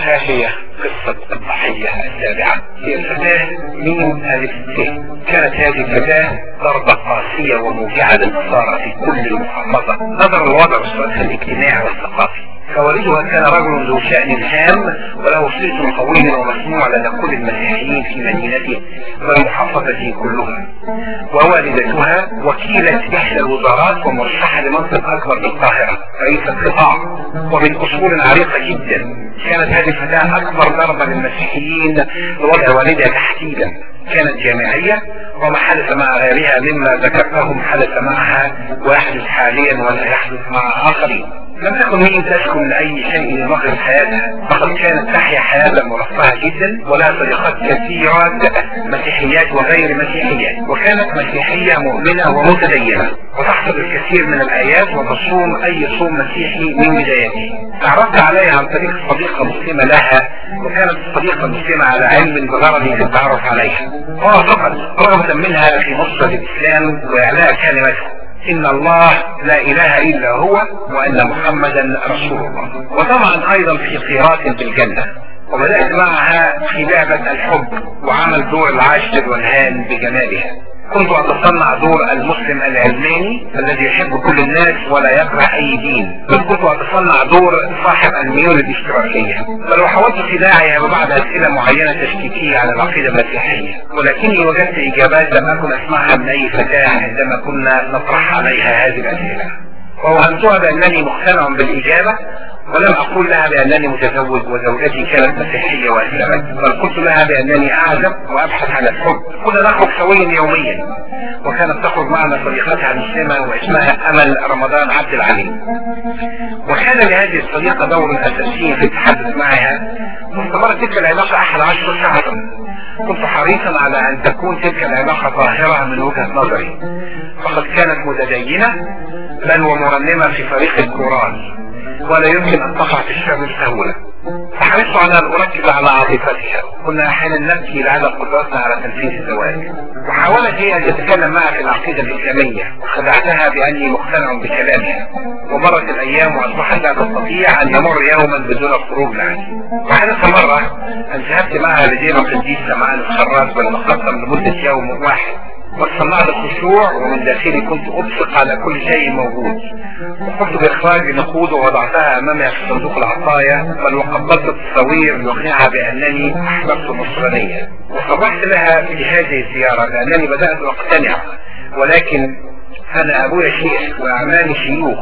ها هي قصة الضحية السابعة هي الفتاة من ألف ت كانت هذه الفتاة ضربة قاسية وموجعة للنصارى في كل المحافظة نظرا لوضع الصراع الاجتماعي والثقافي فوالدها كان رجل ذو شأن هام وله صيت قوي ومسموع لدى كل المسيحيين في مدينته والمحافظة كلها ووالدتها وكيلة إحدى الوزارات ومرشحة لمنصب أكبر بالقاهرة رئيس القطاع ومن أصول عريقة جدا كانت هذه الفتاة أكبر ضربة للمسيحيين لوضع والدها تحديدا كانت جامعية وما حدث مع غيرها مما ذكرتهم حدث معها ويحدث حاليا ولا يحدث مع آخرين لم تكن هي تسكن لأي شيء لمغرب حياتها فقد كانت تحيا حياة مرفهة جدا ولها صديقات كثيرات مسيحيات وغير مسيحيات وكانت مسيحية مؤمنة ومتدينة وتحفظ الكثير من الآيات وتصوم أي صوم مسيحي من بدايته تعرفت عليها عن طريق صديقة مسلمة لها وكانت الصديقة المسلمة على علم بغرض في التعرف عليها وافقت رغبة منها في نصرة الإسلام وإعلاء كلمته إن الله لا إله إلا هو وأن محمدا رسول الله وطبعا أيضا في قيراط بالجنة وبدأت معها في لعبة الحب وعمل دور العاشر والهان بجمالها كنت أتصنع دور المسلم العلماني الذي يحب كل الناس ولا يكره أي دين بل كنت أتصنع دور صاحب الميول الاشتراكية بل وحاولت خداعها ببعض أسئلة معينة تشكيكية على العقيدة المسيحية ولكني وجدت إجابات لم أكن أسمعها من أي فتاة عندما كنا نطرح عليها هذه الأسئلة ووهمتها بأنني مقتنع بالإجابة ولم أقول لها بأنني متزوج وزوجتي كانت مسيحية وأسلمت بل قلت لها بأنني أعزب وأبحث عن الحب كنا نخرج سويا يوميا وكانت تخرج معنا صديقتها المسلمة واسمها أمل رمضان عبد العليم وكان لهذه الصديقة دور أساسي في التحدث معها واستمرت تلك العلاقة أحد عشر شهرا كنت حريصا على أن تكون تلك العلاقة ظاهرة من وجهة نظري فقد كانت متدينة بل ومرنمة في فريق القرآن ولا يمكن أن تقع في الشر بسهولة فحرصت على أن أركز على عاطفتها كنا أحيانا نبكي لعدم قدرتنا على تنفيذ الزواج وحاولت هي أن تتكلم معها في العقيدة الإسلامية وخدعتها بأني مقتنع بكلامها ومرت الأيام وأصبحت لا تستطيع أن يمر يوما بدون الخروج معي وحدث مرة أن ذهبت معها لدير القديس سمعان الخراج بالمقدم لمدة يوم واحد وصنعت الخشوع ومن داخلي كنت أبصق على كل شيء موجود وقمت بإخراج نقود ووضعتها أمامها في صندوق العطايا بل وقبلت التصاوير ليقنعها بأنني أحببت النصرانية وصرحت لها في هذه الزيارة لأنني بدأت أقتنع ولكن أنا أبويا شيخ وأعمالي شيوخ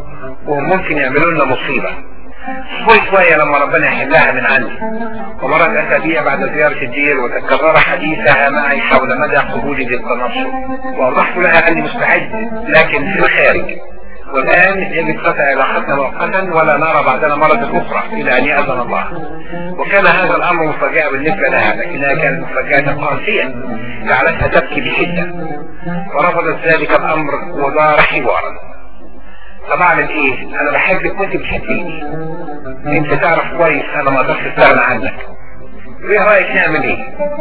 وممكن يعملوا لنا مصيبة شوي شوية لما ربنا يحلها من عندي ومرت أسابيع بعد زيارة الدير وتكرر حديثها معي حول مدى قبولي للتنصر وأوضحت لها أني مستعد لكن في الخارج والآن يجب قطع علاقتنا مؤقتا ولا نرى بعدنا مرة أخرى إلى أن يأذن الله وكان هذا الأمر مفاجأة بالنسبة لها لكنها كانت مفاجأة قاسية جعلتها تبكي بشدة ورفضت ذلك الأمر ودار حوارا طب اعمل ايه انا بحبك وانت بتحبيني انت تعرف كويس انا ما اقدرش استغنى عنك ايه رايك نعمل ايه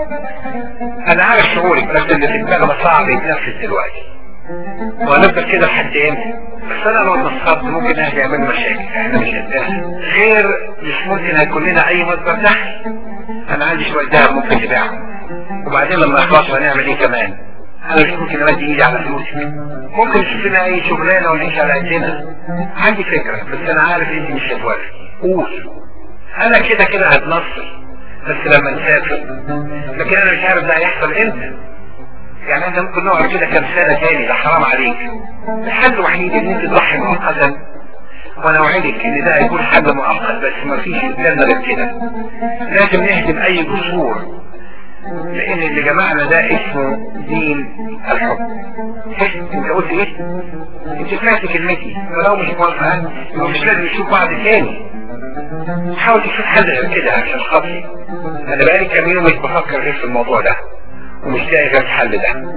انا عارف شعورك بس اللي في دماغنا صعب يتنفس دلوقتي وهنفضل كده لحد امتى بس انا لو اتنصبت ممكن اهلي يعملوا مشاكل احنا مش قدها غير مش ممكن هيكون لنا اي مصدر دخل انا عندي شويه دهب ممكن نبيعهم وبعدين لما يخلصوا هنعمل ايه كمان انا مش ممكن امد ايدي على فلوسك ممكن نشوف لنا اي شغلانه ونعيش على قدنا عندي فكره بس انا عارف انت مش هتوافق قول انا كده كده هتنصر بس لما نسافر لكن انا مش عارف ده هيحصل امتى يعني انت ممكن نقعد كده كام سنه تاني ده حرام عليك الحل الوحيد ان انت تضحي مؤقتا وانا اوعدك ان ده هيكون حل مؤقت بس ما فيش قدامنا غير كده لازم نهدم اي جسور لان اللي جمعنا ده اسمه دين الحب انت قلت ايه انت سمعت كلمتي ولو مش موافقة يبقى مش لازم نشوف بعض تاني حاول تشوف حل غير كده عشان خاطري انا بقالي كام يوم مش بفكر غير في الموضوع ده ومش لاقي غير الحل ده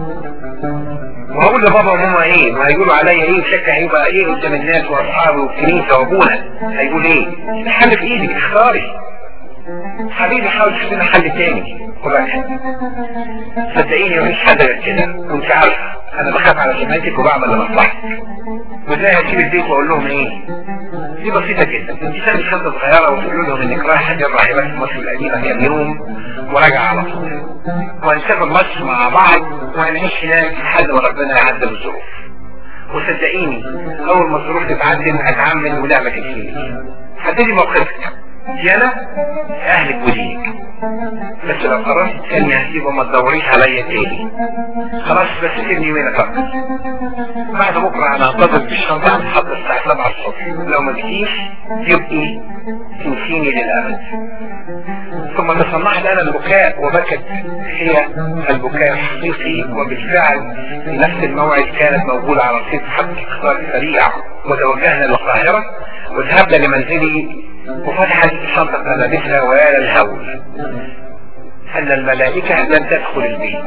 وهقول لبابا وماما ايه ما هيقولوا عليا ايه شكل هيبقى ايه قدام الناس واصحابي والكنيسه وابونا هيقول ايه الحل في ايدك اختاري حبيبي حاول تشوف لنا حل تاني وبقى صدقيني مفيش حد غير كده وانت عارفه انا بخاف على سمعتك وبعمل لمصلحتك وازاي هسيب البيت واقول لهم ايه دي بسيطة جدا انت تاخدي شنطة صغيرة وتقول لهم انك رايحة تجرى راهبات في مصر القديمة كام يوم وراجع على طول وهنسافر مصر مع بعض وهنعيش هناك لحد ما ربنا يعدل الظروف وصدقيني اول ما الظروف تتعدل هتعمل ونعمة تكفيني حددي موقفك ديانة اهلك ودينك بس لو قررت تاني يبقى ما تدوريش عليا تاني خلاص بس سيبني وين فقط بعد بكرة انا هنتظر بالشنطة هتحط الساعة 7 الصبح لو ما جيتيش يبقي تنسيني للأبد ثم تصنعت انا البكاء وبكت هي البكاء الحقيقي وبالفعل في نفس الموعد كانت موجودة على رصيد حق اختار سريع وتوجهنا للقاهرة وذهبنا لمنزلي وفتحت شنطة ملابسها ويا للهول أن الملائكة لم تدخل البيت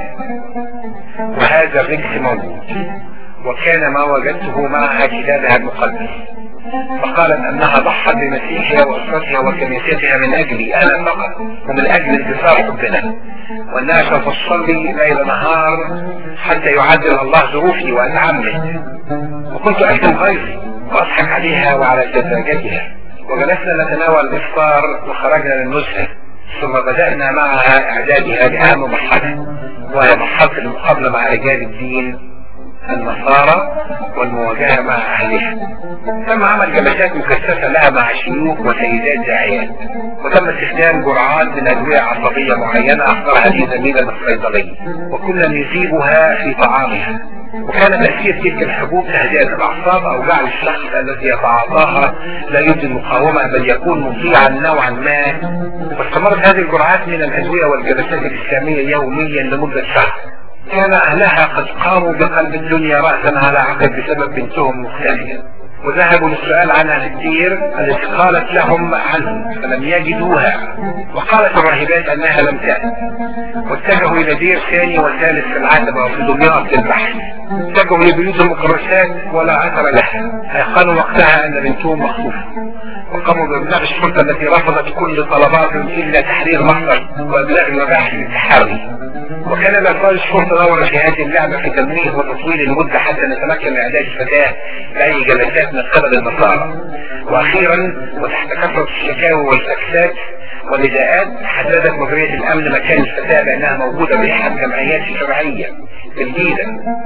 وهذا الرجس موجود وكان ما وجدته معها كتابها المقدس فقالت أنها ضحت بمسيحها وأسرتها وكنيستها من أجلي أنا فقط ومن أجل انتصار حبنا وأنها سوف تصلي ليل نهار حتى يعدل الله ظروفي وأتعمد وكنت أكتم غيظي وأضحك عليها وعلى سذاجتها وجلسنا نتناول الإفطار وخرجنا للنزهة ثم بدأنا معها إعدادها لأهم مرحلة وهي مرحلة المقابلة مع رجال الدين النصارى والمواجهة مع أهلها تم عمل جلسات مكثفة لها مع شيوخ وسيدات داعيات وتم استخدام جرعات من أدوية عصبية معينة أحضرها لي زميلة الصيدلية وكنا نجيبها في طعامها وكان تأثير تلك الحبوب تهدئة الأعصاب أو جعل الشخص الذي يتعاطاها لا يجدي المقاومة بل يكون مطيعا نوعا ما واستمرت هذه الجرعات من الأدوية والجلسات الإسلامية يوميا لمدة شهر كان أهلها قد قاموا بقلب الدنيا رأسا على عقب بسبب بنتهم مختلفة وذهبوا للسؤال عنها كثير التي قالت لهم عنه فلم يجدوها وقالت الراهبات انها لم تأت واتجهوا الى دير ثاني وثالث في العتبة وفي دمياط للبحث اتجهوا لبيوت المكرسات ولا اثر لها ايقنوا وقتها ان بنتهم مخطوفة وقاموا بابلاغ الشرطة التي رفضت كل طلباتهم الا تحرير مصدر وابلاغ المباحث للتحري وكان الافراد الشرطة دور في هذه اللعبة في تنمية وتطويل المدة حتى نتمكن من اعداد الفتاة لاي جلسات من قبل النصارى واخيرا وتحت كثرة الشكاوى والفاكسات والنداءات حددت مديرية الامن مكان الفتاة بانها موجودة باحد الجمعيات الشرعية في الجيزة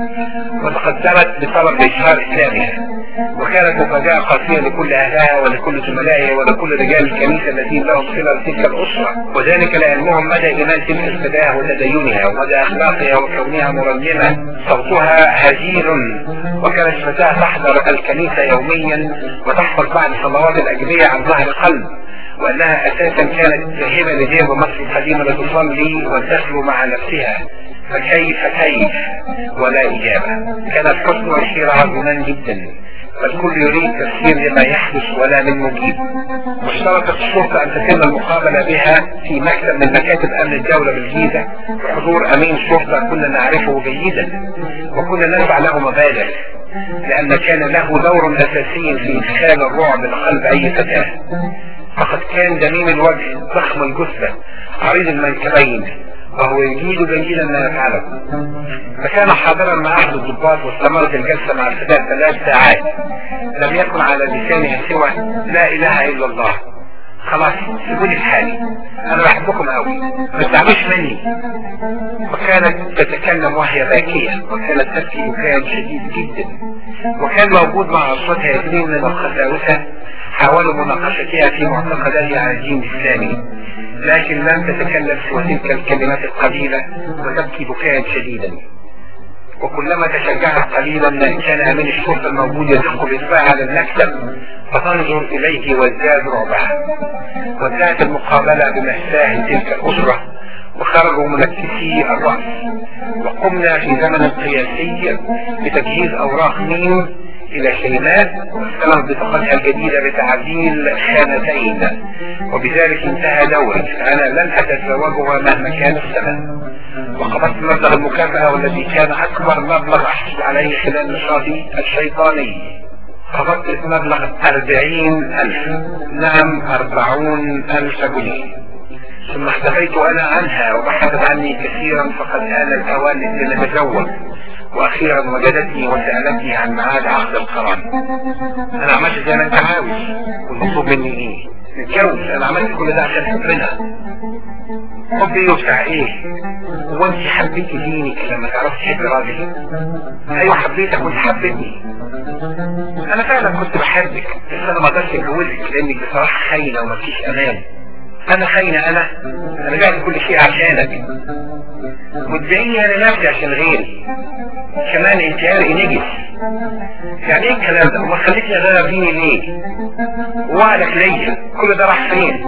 وتقدمت بطلب اشهار اسلامها وكانت مفاجأة قاسية لكل اهلها ولكل زملائها ولكل رجال الكنيسة الذين لهم صلة بتلك الاسرة وذلك لعلمهم مدى ايمان تلك الفتاة وتدينها ومدى اخلاقها وكونها مرنمة صوتها هزيل وكانت الفتاة تحضر الكنيسة يوميا وتحفظ بعد صلوات الاجبية عن ظهر قلب وانها اساسا كانت جاهبة لجيب مصر القديمة لتصلي وتخلو مع نفسها فكيف كيف ولا اجابة كانت حسن وشيرها جنان جدا فالكل يريد تفسير لما يحدث ولا من مجيب واشترطت الشرطة ان تتم المقابلة بها في مكتب من مكاتب امن الدولة بالجيزة بحضور امين شرطة كنا نعرفه جيدا وكنا ندفع له مبالغ لان كان له دور اساسي في ادخال الرعب لقلب اي فتاة فقد كان دميم الوجه ضخم الجثة عريض المنكبين وهو يجيد جيدا ما يفعله فكان حاضرا مع احد الضباط واستمرت الجلسة مع الفتاة ثلاث ساعات لم يكن على لسانها سوى لا اله الا الله خلاص سيبوني في حالي انا بحبكم قوي ما تزعلوش مني وكانت تتكلم وهي باكية وكانت تبكي بكاء شديد جدا وكان موجود مع اصواتها اثنين من الخساوسة حاولوا مناقشتها في معتقداتها عن الدين الاسلامي لكن لم تتكلم سوى تلك الكلمات القليلة وتبكي بكاء شديدا وكلما تشجعت قليلا كان امين الشرطة الموجود يدق باصبعها على المكتب فتنظر اليه وازداد رعبها وانتهت المقابلة بمأساة تلك الاسرة وخرجوا منكسي الرأس وقمنا في زمن قياسي بتجهيز اوراق ميم الى شيماء واستلمت بطاقتها الجديدة بتعديل خانتين وبذلك انتهى دوري فانا لن اتزوجها مهما كان الثمن وقبضت مبلغ المكافأة والذي كان اكبر مبلغ احصل عليه خلال نشاطي الشيطاني قبضت مبلغ اربعين الف نعم اربعون الف جنيه ثم اختفيت انا عنها وبحثت عني كثيرا فقد آن الاوان لنتزوج واخيرا وجدتني وسألتني عن ميعاد عقد القرار انا عملت زي ما انت عاوز والمطلوب مني ايه نتجوز انا عملت كل ده عشان حبنا حب ايه وبتاع ايه هو انت حبيتي دينك لما تعرفي تحبي راجل ايوه حبيتك وانت حبيتني انا فعلا كنت بحبك بس انا ما قدرتش اتجوزك لانك بصراحه خاينه ومفيش امان انا خاينه انا انا بعت كل شيء عشانك وتبيعيني انا نفسي عشان غيري كمان انت عرقي نجس يعني ايه الكلام ده وما خليتني اغير ديني ليه وعدك ليا كل ده راح فين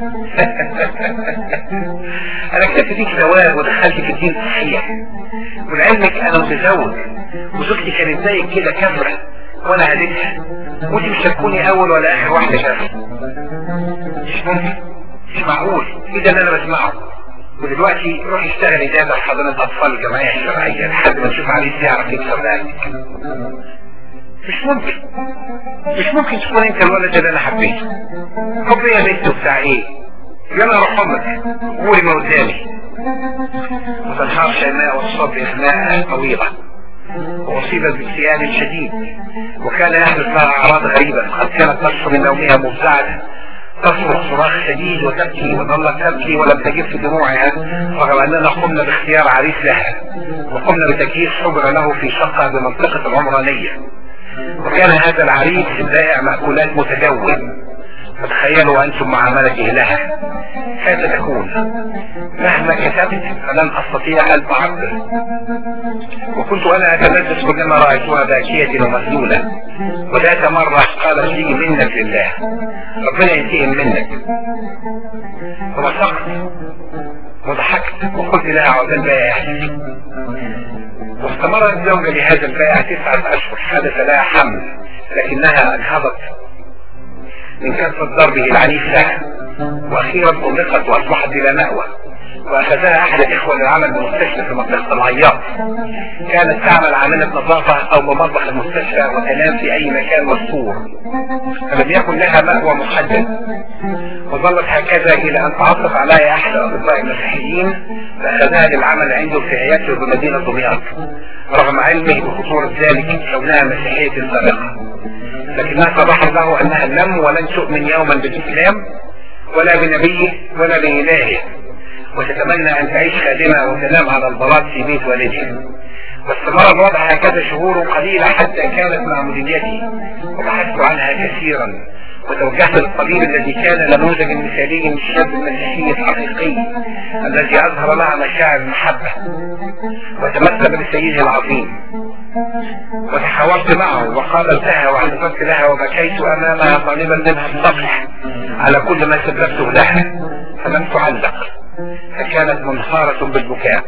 انا كتبت فيك ثواب ودخلت في الدين صحيح ولعلمك انا متزوج وزوجتي كانت زيك كده كبرة وانا هديتها وانت مش هتكوني اول ولا اخر واحدة شافت مش ممكن مش معقول ايه ده اللي انا بسمعه ودلوقتي روح اشتغلي داتا في حضانة اطفال الجمعية الشرعية لحد ما تشوف عليه يعرف يكسر ذلك مش ممكن مش ممكن تكون انت الولد اللي انا حبيته حب يا بنت وبتاع ايه يلا روح امك قولي ما قدامي وتنهار شيماء والصبر خناقه طويله واصيبت باكتئاب شديد وكان يحدث لها اعراض غريبه قد كانت تصحو من نومها مفزعه تصرخ صراخ شديد وتبكي وظلت تبكي ولم تجف دموعها رغم اننا قمنا باختيار عريس لها وقمنا بتجهيز حجرة له في شقة بمنطقة العمرانية وكان هذا العريس بائع مأكولات متجول فتخيلوا أنتم معاملته لها كيف تكون مهما كتبت فلن أستطيع أن أعبر وكنت أنا أتلذذ كلما رأيتها باكية ومذلولة وذات مرة قالت لي منك لله ربنا ينتقم منك فبصقت وضحكت وقلت لها عقبال بائع واستمرت الزوجة لهذا البائع تسعة أشهر حدث لها حمل لكنها انهضت من كثرة ضربه العنيف لها واخيرا طلقت واصبحت بلا مأوى واخذها احد الاخوة للعمل بمستشفى في منطقة العياط كانت تعمل عاملة نظافة او بمطبخ المستشفى وتنام في اي مكان مستور فلم يكن لها مأوى محدد وظلت هكذا الى ان تعرف عليها احد الاطباء المسيحيين فاخذها للعمل عنده في عيادته بمدينة دمياط رغم علمه بخطورة ذلك كونها مسيحية سابقة لكنها صرح له انها لم ولن تؤمن يوما بالاسلام ولا بنبيه ولا بإلهه وتتمنى ان تعيش خادمة وتنام على البلاط في بيت والدها واستمر الوضع هكذا شهور قليلة حتى كانت مع مديريتي وبحثت عنها كثيرا وتوجهت للطبيب الذي كان نموذجا مثاليا للشاب المسيحي الحقيقي الذي اظهر لها مشاعر المحبة وتمثل بسيده العظيم وتحاورت معه وقابلتها واعتذرت لها وبكيت امامها طالبا منها الصفح على كل ما سببته لها فلم تعلق فكانت منهارة بالبكاء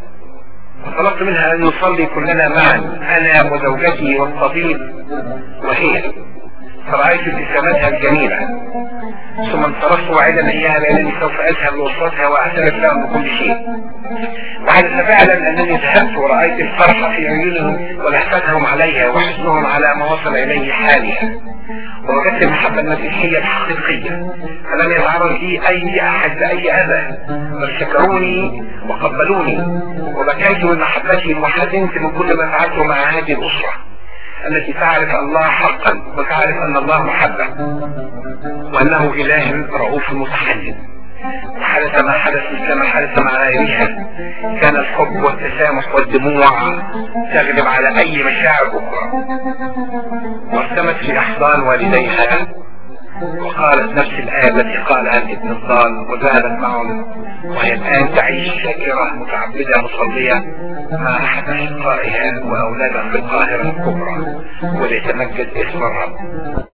وطلبت منها ان نصلي كلنا معا انا وزوجتي والطبيب وهي فرأيت ابتسامتها الجميلة ثم انصرفت واعدا اياها بانني سوف اذهب لاسرتها واعترف لهم بكل شيء وحدث فعلا انني ذهبت ورأيت الفرح في عيونهم ولهفتهم عليها وحزنهم على ما وصل اليه حالها ووجدت المحبة المسيحية الحقيقية فلم يتعرض لي اي احد باي اذى بل شكروني وقبلوني وبكيت من محبتهم وحزنت من كل ما فعلته مع هذه الاسرة التي تعرف الله حقا وتعرف ان الله محبة وانه اله رؤوف متحنن وحدث ما حدث مثل ما حدث مع غيرها كان الحب والتسامح والدموع تغلب على اي مشاعر اخرى وارتمت في احضان والديها وقالت نفس الآية التي قالها الابن الضال وذهبت معهم وهي الآن تعيش شاكرة متعبدة مصلية مع أحد أشقائها وأولادها في القاهرة الكبرى وليتمجد اسم الرب